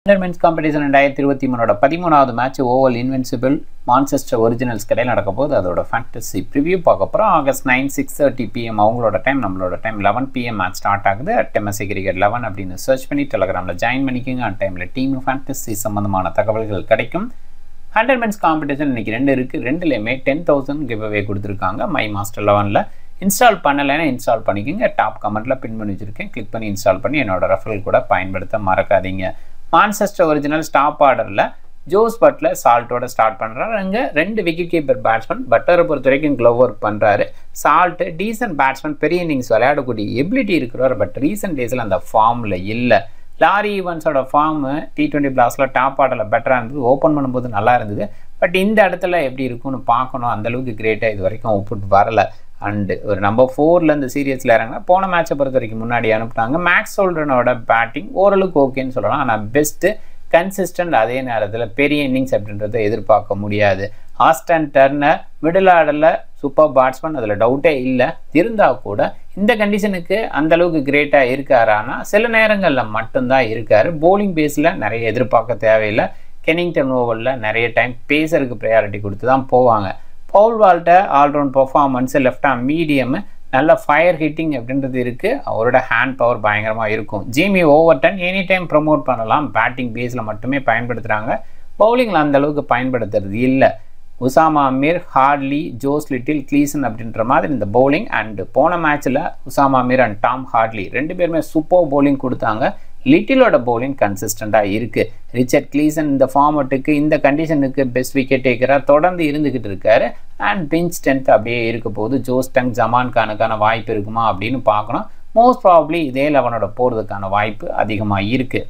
men's competition ரெண்டாயிரத்தி இருபத்தி மூணோட பதிமூணாவது match Oval Invincible Manchester Originals கடையில் நடக்க போது அதோட ஃபேண்டசி ப்ரிவியூ பார்க்க போகிறோம் August nine six thirty PM அவங்களோட டைம் நம்மளோட time eleven PM match start ஆகுது அட் எம்எஸ்சி கிரிக்கெட் லெவன் அப்படின்னு சர்ச் பண்ணி டெலகிராமில் ஜாயின் பண்ணிக்கோங்க அந்த டைமில் டீம் ஃபேண்டசி சம்மந்தமான தகவல்கள் கிடைக்கும் ஹண்ட்ரட் மென்ஸ் காம்படிஷன் இன்னைக்கு ரெண்டு இருக்குது ரெண்டுலேயுமே டென் தௌசண்ட் கிவ் அவே கொடுத்துருக்காங்க மை மாஸ்டர் லெவனில் இன்ஸ்டால் பண்ணலைன்னா இன்ஸ்டால் பண்ணிக்கோங்க டாப் கமெண்ட்டில் பின் பண்ணி வச்சுருக்கேன் கிளிக் பண்ணி இன்ஸ்டால் பண்ணி என்னோட ரெஃபரல் கூட பயன்படுத்த மறக்காதீங்க மான்செஸ்டர் ஒரிஜினல் ஸ்டாப் ஆர்டரில் ஜோஸ் பட்லர் சால்ட்டோட ஸ்டார்ட் பண்ணுறாரு அங்கே ரெண்டு விக்கெட் கீப்பர் பேட்ஸ்மேன் பட்டரை பொறுத்த வரைக்கும் க்ளவ் ஒர்க் பண்ணுறாரு சால்ட்டு டீசன்ட் பேட்ஸ்மேன் பெரிய இன்னிங்ஸ் விளையாடக்கூடிய எபிலிட்டி இருக்கிறவர் பட் ரீசெண்ட் டேஸில் அந்த ஃபார்மில் இல்லை லாரி ஈவன்ஸோட ஃபார்மு டி டுவெண்ட்டி பிளாஸில் டாப் ஆர்டரில் பெட்டராக இருந்தது ஓப்பன் பண்ணும்போது நல்லா இருந்தது பட் இந்த இடத்துல எப்படி இருக்கும்னு பார்க்கணும் அந்தளவுக்கு கிரேட்டாக இது வரைக்கும் அவுட்புட் வரலை அண்டு ஒரு நம்பர் ஃபோரில் இந்த சீரியஸில் இறங்கினா போன மேட்சை பொறுத்த வரைக்கும் முன்னாடி அனுப்புனாங்க மேக்ஸ் சோல்டனோட பேட்டிங் ஓரளவுக்கு ஓகேன்னு சொல்லலாம் ஆனால் பெஸ்ட்டு கன்சிஸ்டன்ட் அதே நேரத்தில் பெரிய இன்னிங்ஸ் அப்படின்றத எதிர்பார்க்க முடியாது ஆஸ்டன் டர்னர் மிடில் ஆர்டரில் சூப்பர் பேட்ஸ்மேன் அதில் டவுட்டே இல்லை இருந்தால் கூட இந்த கண்டிஷனுக்கு அந்த அளவுக்கு கிரேட்டாக இருக்காரானா சில நேரங்களில் மட்டும்தான் இருக்கார் போலிங் பேஸில் நிறைய எதிர்பார்க்க தேவையில்லை கெனிங்டன் ஓவரில் நிறைய டைம் பேசருக்கு ப்ரையாரிட்டி கொடுத்து தான் போவாங்க பவுல் வால்ட்ட all round performance left arm medium நல்ல ஃபயர் ஹிட்டிங் அப்படின்றது இருக்குது அவரோட ஹேண்ட் பவர் பயங்கரமாக இருக்கும் Jimmy Overton any time promote பண்ணலாம் பேட்டிங் பேஸில் மட்டுமே பயன்படுத்துகிறாங்க பவுலிங்கில் அந்த அளவுக்கு பயன்படுத்துறது இல்லை Usama Amir Hartley Josh Little Gleeson அப்படின்ற மாதிரி இந்த பவுலிங் அண்டு போன மேட்ச்சில் Usama Amir and Tom Hartley ரெண்டு பேருமே சூப்பர் பவுலிங் கொடுத்தாங்க லிட்டிலோட பவுலிங் கன்சிஸ்டண்ட்டாக இருக்குது ரிச்சர்ட் கிளீசன் இந்த ஃபார்மட்டுக்கு இந்த கண்டிஷனுக்கு பெஸ்ட் விக்கெட் டேக்கராக தொடர்ந்து இருந்துக்கிட்டு இருக்காரு அண்ட் பிஞ்ச் ஸ்ட்ரென்த் அப்படியே இருக்க போது ஜோஸ் டங் ஜமான் கானுக்கான வாய்ப்பு இருக்குமா அப்படின்னு பார்க்கணும் மோஸ்ட் ப்ராப்ளி இதே லெவனோட போகிறதுக்கான வாய்ப்பு அதிகமாக இருக்குது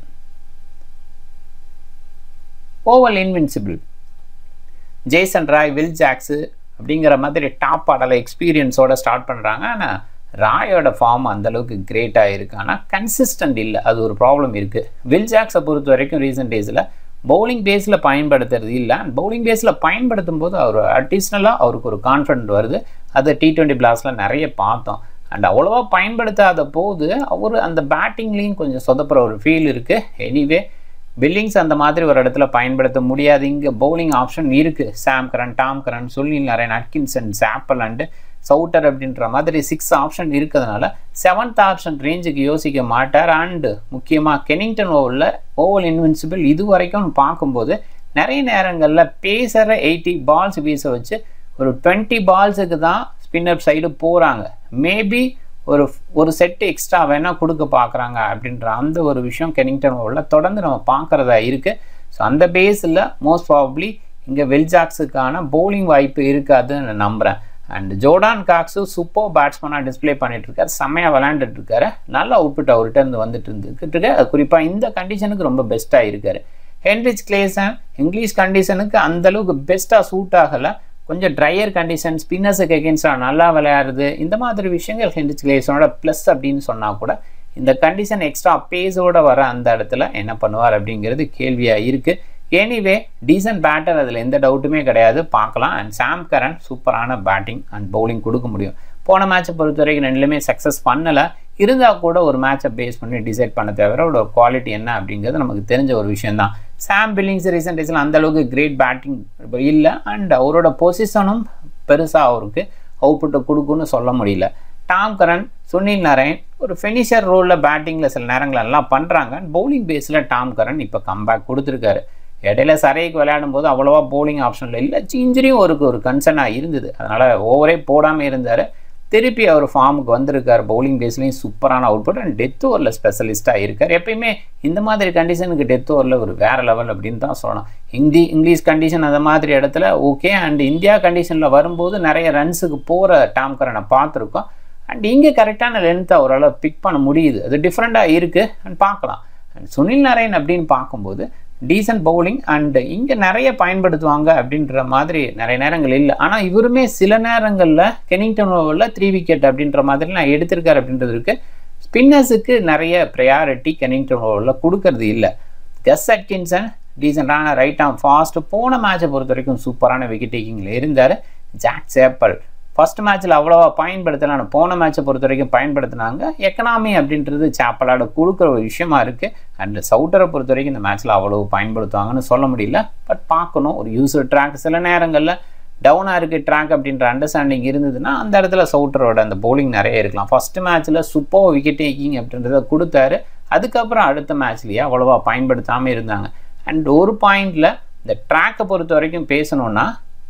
Oval Invincible Jason Roy Will Jacks அப்படிங்கிற மாதிரி டாப் ஆடலை எக்ஸ்பீரியன்ஸோட ஸ்டார்ட் பண்ணுறாங்க ஆனால் ராயோட ஃபார்ம் அந்தளவுக்கு கிரேட்டாக இருக்குது ஆனால் கன்சிஸ்டன்ட் இல்லை அது ஒரு ப்ராப்ளம் இருக்குது வில் ஜாக்ஸை பொறுத்த வரைக்கும் ரீசெண்ட் டேஸில் பவுலிங் பேஸில் பயன்படுத்துறது இல்லை அண்ட் பவுலிங் பேஸில் பயன்படுத்தும் போது அவர் அடிஷ்னலாக அவருக்கு ஒரு கான்ஃபிடென்ட் வருது அதை டி டுவெண்ட்டி பிளாஸில் நிறைய பார்த்தோம் அண்ட் அவ்வளோவா பயன்படுத்தாத போது அவர் அந்த பேட்டிங்லேயும் கொஞ்சம் சொதப்புற ஒரு ஃபீல் இருக்குது எனிவே பில்லிங்ஸ் அந்த மாதிரி ஒரு இடத்துல பயன்படுத்த முடியாது இங்கே பவுலிங் ஆப்ஷன் இருக்குது Sam Curran Tom Curran Sunil Narine Atkinson Chappell and Souter அப்படின்ற மாதிரி சிக்ஸ் ஆப்ஷன் இருக்கிறதுனால செவன்த் ஆப்ஷன் ரேஞ்சுக்கு யோசிக்க மாட்டார் அண்டு முக்கியமாக கெனிங்டன் ஓவரில் ஓவல் இன்வின்சிபிள் இது வரைக்கும் பார்க்கும்போது நிறைய நேரங்களில் பேசுகிற எயிட்டி பால்ஸ் வீச வச்சு ஒரு டுவெண்ட்டி பால்ஸுக்கு தான் ஸ்பின்னர் சைடு போகிறாங்க மேபி ஒரு ஒரு செட்டு எக்ஸ்ட்ரா வேணால் கொடுக்க பார்க்குறாங்க அப்படின்ற அந்த ஒரு விஷயம் கெனிங்டன் ஓவரில் தொடர்ந்து நம்ம பார்க்குறதா இருக்குது ஸோ அந்த பேஸில் மோஸ்ட் ப்ராபப்ளி இங்கே வெல்ஜாக்ஸுக்கான பவுலிங் வாய்ப்பு இருக்காதுன்னு நான் நம்புகிறேன் அண்ட் ஜோர்டான் காக்ஸும் சூப்பர் பேட்ஸ்மேனாக டிஸ்பிளே பண்ணிட்டு இருக்காரு செம்மையாக விளையாண்டுட்டு இருக்காரு நல்ல அவுட்புட் அவர்கிட்ட இருந்து வந்துட்டு இருந்துக்கிட்டு இருக்கு குறிப்பாக இந்த கண்டிஷனுக்கு ரொம்ப பெஸ்ட்டாக இருக்காரு ஹென்ரிச் கிளேசன் இங்கிலீஷ் கண்டிஷனுக்கு அந்தளவுக்கு பெஸ்ட்டாக சூட் ஆகலை கொஞ்சம் ட்ரையர் கண்டிஷன் ஸ்பின்னர்ஸுக்கு எகென்ஸ்டாக நல்லா விளையாடுறது இந்த மாதிரி விஷயங்கள் ஹென்ரிச் கிளேசனோட ப்ளஸ் அப்படின்னு சொன்னால் கூட இந்த கண்டிஷன் எக்ஸ்ட்ரா பேஸோட வர அந்த இடத்துல என்ன பண்ணுவார் அப்படிங்கிறது கேள்வியாக இருக்குது எனிவே டீசன்ட் பேட்டர் அதில் எந்த டவுட்டுமே கிடையாது பார்க்கலாம் அண்ட் சாம் கரன் சூப்பரான பேட்டிங் அண்ட் பவுலிங் கொடுக்க முடியும் போன மேட்சை பொறுத்த வரைக்கும் ரெண்டுலேயுமே சக்ஸஸ் பண்ணலை இருந்தால் கூட ஒரு மேட்சை பேஸ் பண்ணி டிசைட் பண்ண தவிர ஒரு குவாலிட்டி என்ன அப்படிங்கிறது நமக்கு தெரிஞ்ச ஒரு விஷயம் தான் சாம் பில்லிங்ஸ் ரீசெண்ட் டேஸில் அந்தளவுக்கு கிரேட் பேட்டிங் இல்லை அண்ட் அவரோட பொசிஷனும் பெருசாக அவருக்கு அவுட்புட்டை கொடுக்குன்னு சொல்ல முடியல டாம் கரன் சுனில் நரேன் ஒரு ஃபினிஷர் ரோலில் பேட்டிங்கில் சில நேரங்கள் எல்லாம் பண்ணுறாங்க பவுலிங் பேஸில் டாம் கரன் இப்போ கம்பேக் கொடுத்துருக்காரு இடையில சரைக்கு விளையாடும் போது அவ்வளோவா போலிங் ஆப்ஷனில் இல்லை இன்ஜுரியும் அவருக்கு ஒரு கன்சர்னாக இருந்தது அதனால் ஓவரே போடாமல் இருந்தார் திருப்பி அவர் ஃபார்முக்கு வந்திருக்கார் பவுலிங் பேஸ்லேயும் சூப்பரான அவுட்புட் அண்ட் டெத் ஓவரில் ஸ்பெஷலிஸ்ட்டாக இருக்கார் எப்பயுமே இந்த மாதிரி கண்டிஷனுக்கு டெத் ஓவரில் ஒரு வேறு லெவல் அப்படின்னு தான் சொல்லலாம் ஹிந்தி இங்கிலீஷ் கண்டிஷன் அந்த மாதிரி இடத்துல ஓகே அண்ட் இந்தியா கண்டிஷனில் வரும்போது நிறைய ரன்ஸுக்கு போகிற டாம் கரனை பார்த்துருக்கோம் அண்ட் இங்கே கரெக்டான லென்த்தை அவரால் பிக் பண்ண முடியுது அது டிஃப்ரெண்ட்டாக இருக்குது அண்ட் பார்க்கலாம் அண்ட் சுனில் நரேன் அப்படின்னு பார்க்கும்போது டீசன்ட் பவுலிங் அண்ட் இங்கே நிறைய பயன்படுத்துவாங்க அப்படின்ற மாதிரி நிறைய நேரங்கள் இல்லை ஆனால் இவருமே சில நேரங்களில் கெனிங்டன் ஓவரில் த்ரீ விக்கெட் அப்படின்ற மாதிரி நான் எடுத்திருக்காரு அப்படின்றது இருக்குது ஸ்பின்னர்ஸுக்கு நிறைய ப்ரையாரிட்டி கெனிங்டன் ஓவரில் கொடுக்கறது இல்லை கஸ் அட்கின்சன் டீசெண்டான ரைட் ஆம் ஃபாஸ்ட் போன மேட்சை பொறுத்த வரைக்கும் சூப்பரான விக்கெட் டேக்கிங்கில் இருந்தார் ஜாக் சேப்பல் ஃபர்ஸ்ட் மேட்ச்சில் அவ்வளோவா பயன்படுத்தலாம் போன மேட்சை பொறுத்த வரைக்கும் பயன்படுத்தினாங்க எக்கனாமி அப்படின்றது சாப்பலாட கொடுக்குற ஒரு விஷயமா இருக்குது அண்ட் சவுட்டரை பொறுத்த வரைக்கும் இந்த மேட்ச்சில் அவ்வளோ பயன்படுத்துவாங்கன்னு சொல்ல முடியல பட் பார்க்கணும் ஒரு யூசர் ட்ராக் சில நேரங்களில் டவுனாக இருக்குது ட்ராக் அப்படின்ற அண்டர்ஸ்டாண்டிங் இருந்ததுன்னா அந்த இடத்துல சவுட்டரோட அந்த பவுலிங் நிறைய இருக்கலாம் ஃபஸ்ட்டு மேட்ச்சில் சூப்பர் விக்கெட் டேக்கிங் அப்படின்றத கொடுத்தாரு அதுக்கப்புறம் அடுத்த மேட்ச்லேயே அவ்வளோவா பயன்படுத்தாமல் இருந்தாங்க அண்ட் ஒரு பாயிண்டில் இந்த ட்ராக்கை பொறுத்த வரைக்கும் பேசணுன்னா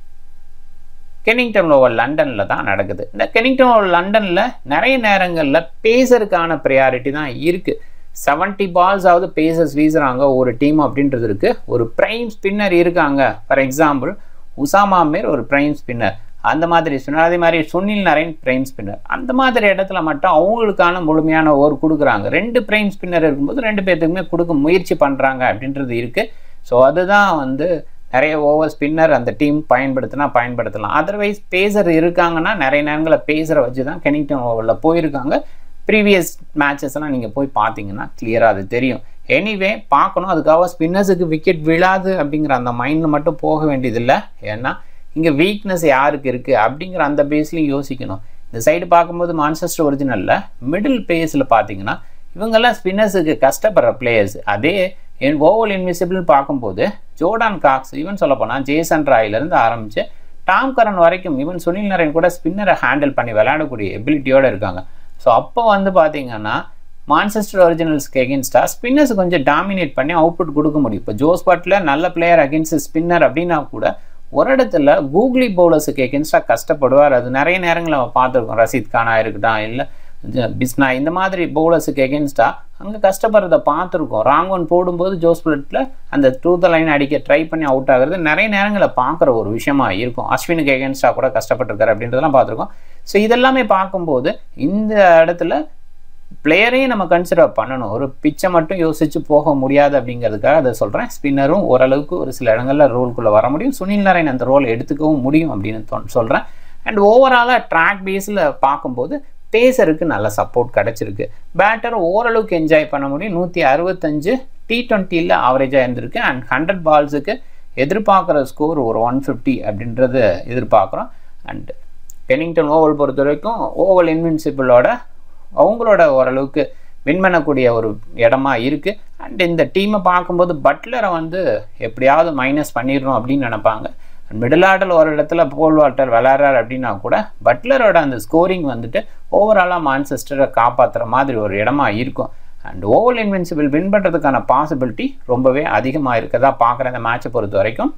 கெனிங்டன் ஓவர் லண்டனில் தான் நடக்குது இந்த கெனிங்டன் ஓவர் லண்டனில் நிறைய நேரங்களில் பேசருக்கான ப்ரையாரிட்டி தான் இருக்குது செவன்ட்டி பால்ஸாவது பேசர்ஸ் வீசுகிறாங்க ஒரு டீம் அப்படின்றது இருக்குது ஒரு ப்ரைம் ஸ்பின்னர் இருக்காங்க ஃபார் எக்ஸாம்பிள் உசாமா மீர் ஒரு ப்ரைம் ஸ்பின்னர் அந்த மாதிரி ஸ்பின்னர் அதே மாதிரி சுனில் நரேன் பிரைம் ஸ்பின்னர் அந்த மாதிரி இடத்துல மட்டும் அவங்களுக்கான முழுமையான ஓவர் கொடுக்குறாங்க ரெண்டு பிரைம் ஸ்பின்னர் இருக்கும்போது ரெண்டு பேர்த்துக்குமே கொடுக்க முயற்சி பண்ணுறாங்க அப்படின்றது இருக்குது ஸோ அதுதான் வந்து நிறைய ஓவர் ஸ்பின்னர் அந்த டீம் பயன்படுத்தினா பயன்படுத்தலாம் அதர்வைஸ் பேசர் இருக்காங்கன்னா நிறைய நேரங்களில் பேசரை வச்சு தான் கெனிங்டன் ஓவரில் போயிருக்காங்க ப்ரீவியஸ் மேட்சஸ்லாம் நீங்கள் போய் பார்த்தீங்கன்னா கிளியராக அது தெரியும் எனிவே பார்க்கணும் அதுக்காக ஸ்பின்னர்ஸுக்கு விக்கெட் விழாது அப்படிங்கிற அந்த மைண்டில் மட்டும் போக வேண்டியதில்லை ஏன்னா இங்கே வீக்னஸ் யாருக்கு இருக்குது அப்படிங்கிற அந்த பேஸ்லையும் யோசிக்கணும் இந்த சைடு பார்க்கும்போது மான்செஸ்டர் ஒரிஜினலில் மிடில் பேஸில் பார்த்தீங்கன்னா இவங்கெல்லாம் ஸ்பின்னர்ஸுக்கு கஷ்டப்படுற பிளேயர்ஸ் அதே என் ஓவல் இன்விசிபிள் பார்க்கும்போது ஜோர்டான் காக்ஸ் ஈவன் சொல்ல போனால் ஜேசன் ராயிலேருந்து ஆரம்பித்து டாம் கரன் வரைக்கும் ஈவன் சுனில் நரேன் கூட ஸ்பின்னரை ஹேண்டில் பண்ணி விளையாடக்கூடிய எபிலிட்டியோடு இருக்காங்க ஸோ அப்போ வந்து பார்த்தீங்கன்னா மான்செஸ்டர் ஒரிஜினல்ஸ்க்கு எகென்ஸ்டாக ஸ்பின்னர்ஸ் கொஞ்சம் டாமினேட் பண்ணி அவுட்புட் கொடுக்க முடியும் இப்போ ஜோஸ் பட்லர் நல்ல பிளேயர் அகேன்ஸ்ட் ஸ்பின்னர் அப்படின்னா கூட ஒரு இடத்துல கூகுளி பவுலர்ஸுக்கு எகென்ஸ்டாக கஷ்டப்படுவார் அது நிறைய நேரங்களில் நம்ம பார்த்துருக்கோம் ரஷீத் கானா இருக்கட்டும் இல்லை பிஸ்னா இந்த மாதிரி பவுலர்ஸுக்கு எகென்ஸ்டாக அங்கே கஷ்டப்படுறத பார்த்துருக்கோம் ராங் ஒன் போடும்போது ஜோஸ் பிளட்டில் அந்த டூ த லைன் அடிக்க ட்ரை பண்ணி அவுட் ஆகுறது நிறைய நேரங்களில் பார்க்குற ஒரு விஷயமா இருக்கும் அஸ்வினுக்கு எகென்ஸ்டாக கூட கஷ்டப்பட்டிருக்காரு அப்படின்றதெல்லாம் பார்த்துருக்கோம் ஸோ இதெல்லாமே பார்க்கும்போது இந்த இடத்துல பிளேயரையும் நம்ம கன்சிடர் பண்ணணும் ஒரு பிச்சை மட்டும் யோசித்து போக முடியாது அப்படிங்கிறதுக்காக அதை சொல்கிறேன் ஸ்பின்னரும் ஓரளவுக்கு ஒரு சில இடங்களில் ரோல்குள்ளே வர முடியும் சுனில் நாராயண் அந்த ரோல் எடுத்துக்கவும் முடியும் அப்படின்னு சொல்கிறேன் அண்ட் ஓவராலாக ட்ராக் பேஸில் பார்க்கும்போது பேசருக்கு நல்ல சப்போர்ட் கிடச்சிருக்கு பேட்டர் ஓரளவுக்கு என்ஜாய் பண்ண முடியும் நூற்றி அறுபத்தஞ்சு டி டுவெண்ட்டியில் ஆவரேஜாக இருந்திருக்கு அண்ட் ஹண்ட்ரட் பால்ஸுக்கு எதிர்பார்க்குற ஸ்கோர் ஒரு ஒன் ஃபிஃப்டி அப்படின்றத எதிர்பார்க்குறோம் அண்ட் பெனிங்டன் ஓவல் பொறுத்த வரைக்கும் ஓவல் இன்வின்சிபிளோட அவங்களோட ஓரளவுக்கு வின் பண்ணக்கூடிய ஒரு இடமா இருக்குது அண்ட் இந்த டீமை பார்க்கும்போது பட்லரை வந்து எப்படியாவது மைனஸ் பண்ணிடணும் அப்படின்னு நினைப்பாங்க மிடில் ஆர்டர் ஒரு இடத்துல போல் வாட்டர் விளையாடுறாரு அப்படின்னா கூட பட்லரோட அந்த ஸ்கோரிங் வந்துட்டு ஓவராலாக மான்செஸ்டரை காப்பாற்றுற மாதிரி ஒரு இடமா இருக்கும் அண்ட் ஓவல் இன்வென்சிபிள் வின் பண்ணுறதுக்கான பாசிபிலிட்டி ரொம்பவே அதிகமாக இருக்கதா பார்க்குற இந்த மேட்சை பொறுத்த வரைக்கும்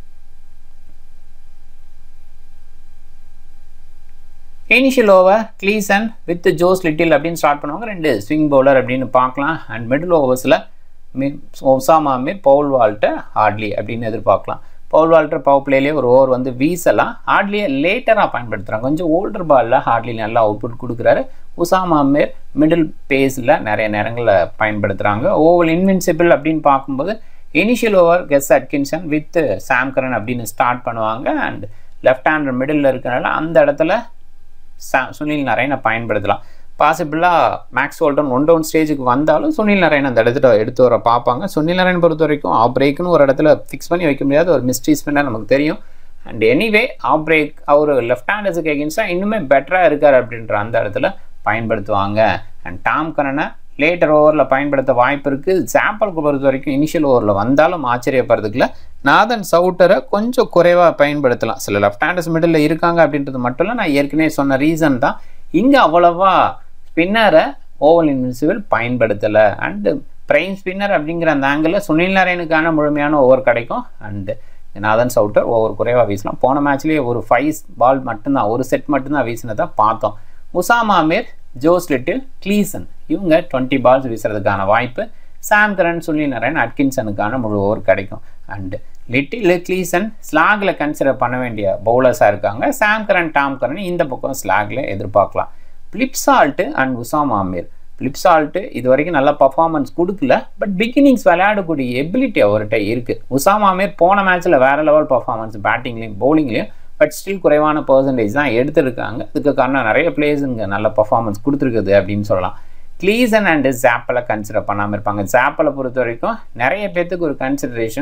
initial over Gleeson with Josh Little அப்படின்னு ஸ்டார்ட் பண்ணுவாங்க ரெண்டு ஸ்விங் பவுலர் அப்படின்னு பார்க்கலாம் அண்ட் மிடில் ஓவர்ஸில் மி Usama Mir Paul Walter Hartley அப்படின்னு எதிர்பார்க்கலாம் பவுல் வால்டர் பவர் பிளேலேயே ஒரு ஓவர் வந்து வீசலாம் ஹார்ட்லியை லேட்டராக பயன்படுத்துகிறாங்க கொஞ்சம் ஓல்டர் பாலில் ஹார்ட்லி நல்லா அவுட்புட் கொடுக்குறாரு உசாமா மீர் மிடில் பேஸில் நிறைய நேரங்களில் பயன்படுத்துகிறாங்க ஓவல் இன்வின்சிபிள் அப்படின்னு பார்க்கும்போது initial over Gus Atkinson with Sam Curran அப்படின்னு ஸ்டார்ட் பண்ணுவாங்க அண்ட் லெஃப்ட் ஹேண்டர் மிடில் இருக்கிறனால அந்த இடத்துல சா சுனில் நரேனை பயன்படுத்தலாம் பாசிபிளாக மேக்ஸ் ஹோல்டன் ஒன் டவுன் ஸ்டேஜுக்கு வந்தாலும் சுனில் நரேன் அந்த இடத்துல எடுத்து வர பார்ப்பாங்க சுனில் நரேன் பொறுத்த வரைக்கும் ஆஃப் பிரேக்குன்னு ஒரு இடத்துல ஃபிக்ஸ் பண்ணி வைக்க முடியாத ஒரு மிஸ்ட்ரி ஸ்பின்னர் நமக்கு தெரியும் அண்ட் எனிவே ஆஃப் பிரேக் அவர் லெஃப்ட் ஹேண்டர்ஸுக்கு எகென்ஸ்டாக இன்னுமே பெட்டராக இருக்கார் அப்படின்ற அந்த இடத்துல பயன்படுத்துவாங்க அண்ட் டாம் கரனை லேட்டர் ஓவரில் பயன்படுத்த வாய்ப்பு இருக்குது சாம்பிளுக்கு பொறுத்த வரைக்கும் இனிஷியல் ஓவரில் வந்தாலும் ஆச்சரியப்படுறதுக்குல நாதன் சவுட்டரை கொஞ்சம் குறைவாக பயன்படுத்தலாம் சில லெஃப்ட் ஹேண்டர்ஸ் மிடில் இருக்காங்க அப்படின்றது மட்டும் இல்லை நான் ஏற்கனவே சொன்ன ரீசன் தான் இங்கே அவ்வளோவா ஸ்பின்னரை ஓவல் இன்விசிபிள் பயன்படுத்தலை அண்டு பிரைம் ஸ்பின்னர் அப்படிங்கிற அந்த ஆங்கிளில் சுனில் நரேனுக்கான முழுமையான ஓவர் கிடைக்கும் அண்டு நாதன் சவுட்டர் ஓவர் குறைவாக வீசலாம் போன மேட்ச்லேயே ஒரு ஃபைவ் பால் மட்டும்தான் ஒரு செட் மட்டும்தான் வீசினதை பார்த்தோம் Usama Mir Josh Little Gleeson இவங்க டுவெண்ட்டி பால்ஸ் வீசுறதுக்கான வாய்ப்பு சாம் கரன் சுனில் நரேன் அட்கின்சனுக்கான முழு ஓவர் கிடைக்கும் அண்டு லிட்டில் கிளீசன் ஸ்லாகில் கன்சிடர் பண்ண வேண்டிய பவுலர்ஸாக இருக்காங்க சாம் கரன் டாம் கரன் இந்த பக்கம் ஸ்லாகில் எதிர்பார்க்கலாம் பிளிப்சால்ட்டு அண்ட் உசாம் ஆமீர் பிளிப்சால்ட்டு இது வரைக்கும் நல்ல பர்ஃபார்மன்ஸ் கொடுக்கல பட் பிகினிங்ஸ் விளையாடக்கூடிய எபிலிட்டி அவர்கிட்ட இருக்குது உசாம் ஆமீர் போன மேட்ச்சில் வேறு லெவல் பர்ஃபார்மன்ஸ் பேட்டிங்லேயும் பவுலிங்லேயும் பட் ஸ்டில் குறைவான பர்சன்டேஜ் தான் எடுத்திருக்காங்க அதுக்கு காரணம் நிறைய பிளேயர்ஸ் இங்கே நல்ல பர்ஃபார்மன்ஸ் கொடுத்துருக்குது அப்படின்னு சொல்லலாம் கிளீசன் அண்டு ஜாப்பில் கன்சிடர் பண்ணாமல் இருப்பாங்க ஜாப்பில் பொறுத்த வரைக்கும் நிறைய பேர்த்துக்கு ஒரு கன்சிடரேஷன்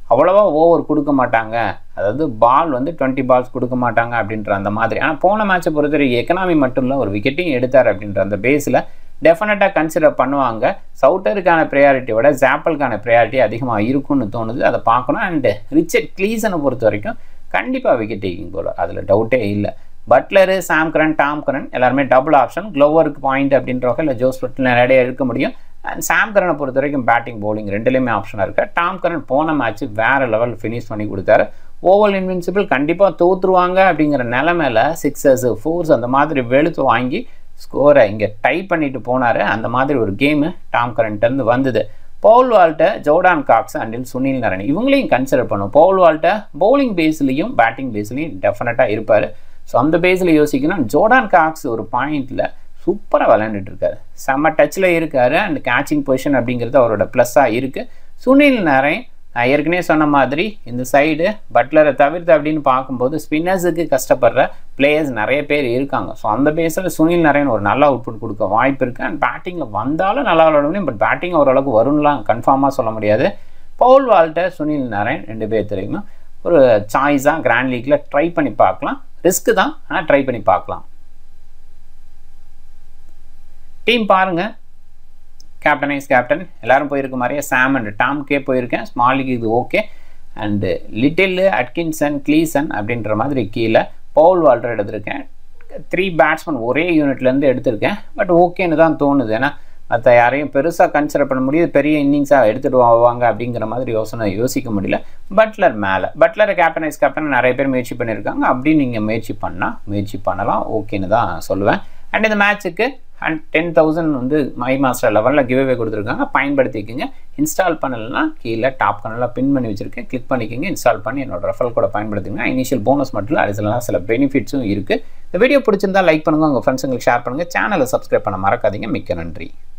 அவ்வளோவா ஓவர் கொடுக்க மாட்டாங்க அதாவது பால் வந்து டுவெண்ட்டி பால்ஸ் கொடுக்க மாட்டாங்க அப்படின்ற அந்த மாதிரி ஆனால் போன மேட்சை பொறுத்தவரைக்கும் எக்கனாமி மட்டும் இல்லை ஒரு விக்கெட்டையும் எடுத்தார் அப்படின்ற அந்த பேஸில் டெஃபினட்டாக கன்சிடர் பண்ணுவாங்க சவுட்டருக்கான ப்ரையாரிட்டி விட ஜாப்பலுக்கான ப்ரையாரிட்டி அதிகமாக இருக்கும்னு தோணுது அதை பார்க்கணும் அண்டு ரிச்சர்ட் க்ளீசனை பொறுத்த வரைக்கும் கண்டிப்பாக விக்கெட் டேக்கிங் போல அதில் டவுட்டே இல்லை பட்லரு சாம்கரன் டாம்கரன் எல்லாருமே டபுள் ஆப்ஷன் க்ளோவருக்கு பாயிண்ட் அப்படின்ற வகையில் ஜோஸ் பட்டில் நிறைய இருக்க முடியும் அண்ட் சாம்கரனை பொறுத்த வரைக்கும் பேட்டிங் பவுலிங் ரெண்டுலேயுமே ஆப்ஷனாக இருக்கு டாம்கரன் போன மேட்ச் வேறு லெவல் ஃபினிஷ் பண்ணி கொடுத்தாரு ஓவல் இன்வின்சிபிள் கண்டிப்பாக தோற்றுருவாங்க அப்படிங்கிற நிலமையில சிக்ஸர்ஸ் ஃபோர்ஸ் அந்த மாதிரி வெளுத்து வாங்கி ஸ்கோரை இங்கே டைப் பண்ணிட்டு போனார் அந்த மாதிரி ஒரு கேமு டாம் கரண்ட்லேருந்து வந்தது பவுல் வால்ட்டை ஜோர்டான் காக்ஸ் அண்டில் சுனில் நரன் இவங்களையும் கன்சிடர் பண்ணும் பவுல் வால்ட்டை பவுலிங் பேஸ்லேயும் பேட்டிங் பேஸ்லேயும் டெஃபினட்டாக இருப்பார் ஸோ அந்த பேஸில் யோசிக்கணும் ஜோர்டான் காக்ஸ் ஒரு பாயிண்டில் சூப்பராக விளையாண்டுட்டு இருக்காரு செம்ம டச்சில் இருக்காரு அண்ட் கேச்சிங் பொசிஷன் அப்படிங்கிறது அவரோட ப்ளஸ்ஸாக இருக்குது சுனில் நரேன் நான் ஏற்கனவே சொன்ன மாதிரி இந்த சைடு பட்லரை தவிர்த்து அப்படின்னு பார்க்கும்போது ஸ்பின்னர்ஸுக்கு கஷ்டப்படுற பிளேயர்ஸ் நிறைய பேர் இருக்காங்க ஸோ அந்த பேஸில் சுனில் நரேன் ஒரு நல்ல அவுட்புட் கொடுக்க வாய்ப்பு இருக்குது அண்ட் பேட்டிங்கில் வந்தாலும் நல்லா விளாட முடியும் பட் பேட்டிங் ஓரளவுக்கு வரும்லாம் கன்ஃபார்மாக சொல்ல முடியாது பவுல் வால்ட்டர் சுனில் நரேன் ரெண்டு பேர் தெரியுமா ஒரு சாய்ஸாக கிராண்ட் லீக்கில் ட்ரை பண்ணி பார்க்கலாம் ரிஸ்க்கு தான் ஆனால் ட்ரை பண்ணி பார்க்கலாம் டீம் பாருங்கள் கேப்டன் ஐஸ் கேப்டன் எல்லாரும் போயிருக்க மாதிரியே சாம் அண்ட் டாம்கே போயிருக்கேன் ஸ்மால் லீக் இது okay and Little Atkinson Gleeson அப்படின்ற மாதிரி கீழே பவுல் வால்டர் எடுத்திருக்கேன் த்ரீ பேட்ஸ்மேன் ஒரே யூனிட்லேருந்து எடுத்திருக்கேன் பட் ஓகேன்னு தான் தோணுது ஏன்னா மற்ற யாரையும் பெருசாக கன்சிடர் பண்ண முடியுது பெரிய இன்னிங்ஸாக எடுத்துகிட்டு வாங்க அப்படிங்கிற மாதிரி யோசனை யோசிக்க முடியல பட்லர் மேலே பட்லரை கேப்டன் ஐஸ் கேப்டன் நிறைய பேர் முயற்சி பண்ணியிருக்காங்க அப்படி நீங்கள் முயற்சி பண்ணால் முயற்சி பண்ணலாம் ஓகேன்னு தான் சொல்லுவேன் அண்ட் இந்த மேட்ச்சுக்கு அண்ட் டென் தௌசண்ட் வந்து மை மாஸ்டர் லெவலில் கிவ்அவே கொடுத்துருக்காங்க பயன்படுத்திக்கோங்க இன்ஸ்டால் பண்ணலைன்னா கீழே டாப் கனலில் பின் பண்ணி வச்சுருக்கேன் கிளிக் பண்ணிக்கோங்க இன்ஸ்டால் பண்ணி என்னோட ரெஃபல் கூட பயன்படுத்துங்க இனிஷியல் போனஸ் மட்டும் இல்லை அடிஷனலாக சில பெனிஃபிட்ஸும் இருக்குது இந்த வீடியோ பிடிச்சிருந்தா லைக் பண்ணுங்கள் உங்கள் ஃப்ரெண்ட்ஸுங்களுக்கு ஷேர் பண்ணுங்கள் சேனலை சப்ஸ்கிரைப் பண்ண மறக்காதீங்க மிக்க நன்றி